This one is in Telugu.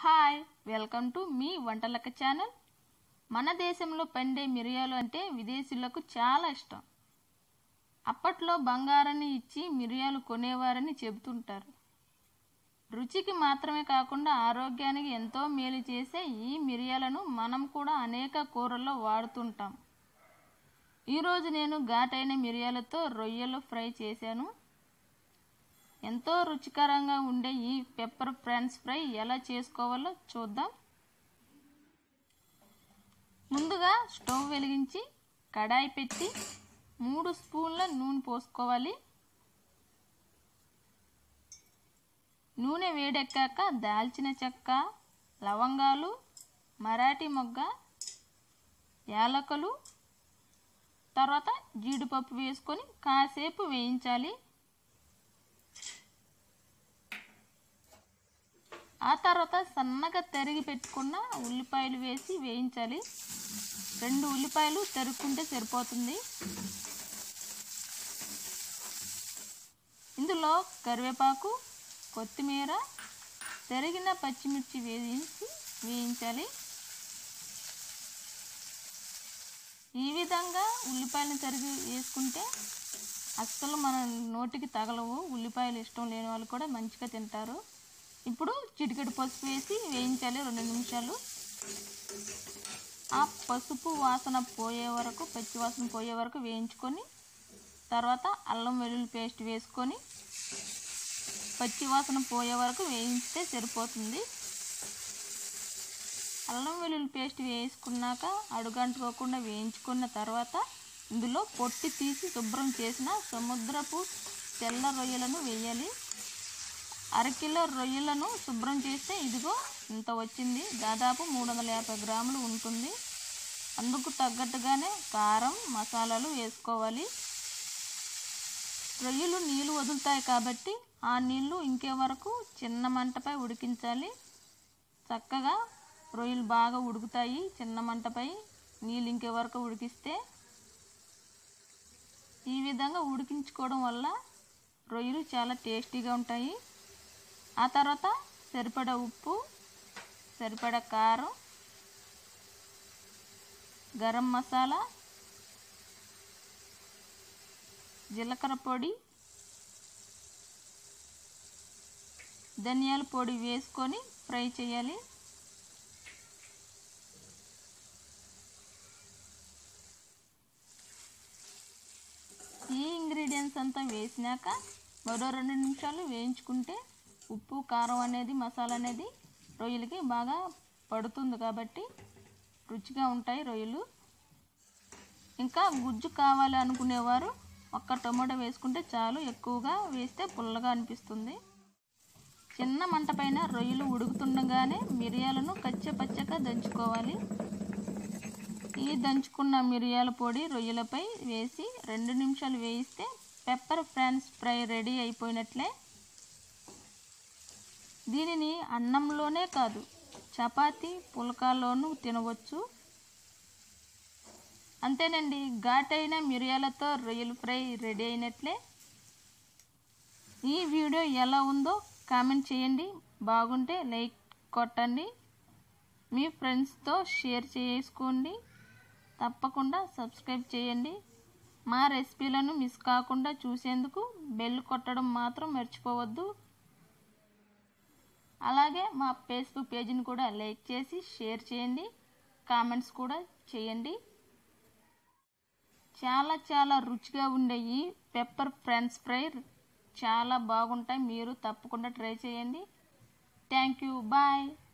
హాయ్ వెల్కమ్ టు మీ వంటలక్క ఛానల్ మన దేశంలో పండే మిరియాలు అంటే విదేశీయులకు చాలా ఇష్టం అప్పట్లో బంగారాన్ని ఇచ్చి మిరియాలు కొనేవారని చెబుతుంటారు రుచికి మాత్రమే కాకుండా ఆరోగ్యానికి ఎంతో మేలు చేసే ఈ మిరియాలను మనం కూడా అనేక కూరల్లో వాడుతుంటాం ఈరోజు నేను ఘాటైన మిరియాలతో రొయ్యలు ఫ్రై చేశాను ఎంతో రుచికరంగా ఉండే ఈ పెప్పర్ ఫ్రాన్స్ ఫ్రై ఎలా చేసుకోవాలో చూద్దాం ముందుగా స్టవ్ వెలిగించి కడాయి పెట్టి మూడు స్పూన్ల నూనె పోసుకోవాలి నూనె వేడెక్కాక దాల్చిన చెక్క లవంగాలు మరాఠీ మొగ్గ యాలకులు తర్వాత జీడిపప్పు వేసుకొని కాసేపు వేయించాలి ఆ తర్వాత సన్నగా తరిగి పెట్టుకున్న ఉల్లిపాయలు వేసి వేయించాలి రెండు ఉల్లిపాయలు తరుక్కుంటే సరిపోతుంది ఇందులో కరివేపాకు కొత్తిమీర తరిగిన పచ్చిమిర్చి వేయించి వేయించాలి ఈ విధంగా ఉల్లిపాయలను తరిగి వేసుకుంటే అస్సలు మన నోటికి తగలవు ఉల్లిపాయలు ఇష్టం లేని వాళ్ళు కూడా మంచిగా తింటారు ఇప్పుడు చిటికెడు పసుపు వేసి వేయించాలి రెండు నిమిషాలు ఆ పసుపు వాసన పోయే వరకు పచ్చి వాసన పోయే వరకు వేయించుకొని తర్వాత అల్లం వెల్లుల్లి పేస్ట్ వేసుకొని పచ్చి వాసన పోయే వరకు వేయిస్తే సరిపోతుంది అల్లం వెల్లుల్లి పేస్ట్ వేసుకున్నాక అడుగంటుకోకుండా వేయించుకున్న తర్వాత ఇందులో పొట్టి తీసి శుభ్రం చేసిన సముద్రపు తెల్ల రొయ్యలను వేయాలి అరకిలో రొయ్యలను శుభ్రం చేస్తే ఇదిగో ఇంత వచ్చింది దాదాపు మూడు వందల యాభై గ్రాములు ఉంటుంది అందుకు తగ్గట్టుగానే కారం మసాలాలు వేసుకోవాలి రొయ్యలు నీళ్ళు వదులుతాయి కాబట్టి ఆ నీళ్లు ఇంకే వరకు చిన్న మంటపై ఉడికించాలి చక్కగా రొయ్యలు బాగా ఉడుకుతాయి చిన్న మంటపై నీళ్ళు ఇంకే వరకు ఉడికిస్తే ఈ విధంగా ఉడికించుకోవడం వల్ల రొయ్యలు చాలా టేస్టీగా ఉంటాయి ఆ తర్వాత సరిపడా ఉప్పు సరిపడా కారం గరం మసాలా జీలకర్ర పొడి ధనియాల పొడి వేసుకొని ఫ్రై చేయాలి ఈ ఇంగ్రీడియంట్స్ అంతా వేసినాక మరో రెండు నిమిషాలు వేయించుకుంటే ఉప్పు కారం అనేది మసాలా అనేది రొయ్యలకి బాగా పడుతుంది కాబట్టి రుచిగా ఉంటాయి రొయ్యలు ఇంకా గుజ్జు కావాలి అనుకునేవారు ఒక్క టొమాటో వేసుకుంటే చాలు ఎక్కువగా వేస్తే పుల్లగా అనిపిస్తుంది చిన్న మంట పైన రొయ్యలు ఉడుకుతుండగానే మిరియాలను కచ్చపచ్చగా దంచుకోవాలి ఈ దంచుకున్న మిరియాల పొడి రొయ్యలపై వేసి రెండు నిమిషాలు వేయిస్తే పెప్పర్ ఫ్రాన్స్ ఫ్రై రెడీ అయిపోయినట్లే దీనిని అన్నంలోనే కాదు చపాతీ పుల్కాలోనూ తినవచ్చు అంతేనండి ఘాటైన మిరియాలతో రొయ్యలు ఫ్రై రెడీ అయినట్లే ఈ వీడియో ఎలా ఉందో కామెంట్ చేయండి బాగుంటే లైక్ కొట్టండి మీ ఫ్రెండ్స్తో షేర్ చేసుకోండి తప్పకుండా సబ్స్క్రైబ్ చేయండి మా రెసిపీలను మిస్ కాకుండా చూసేందుకు బెల్ కొట్టడం మాత్రం మర్చిపోవద్దు అలాగే మా ఫేస్బుక్ పేజీని కూడా లైక్ చేసి షేర్ చేయండి కామెంట్స్ కూడా చేయండి చాలా చాలా రుచిగా ఉండే ఈ పెప్పర్ ఫ్రెంచ్ ఫ్రై చాలా బాగుంటాయి మీరు తప్పకుండా ట్రై చేయండి థ్యాంక్ యూ బాయ్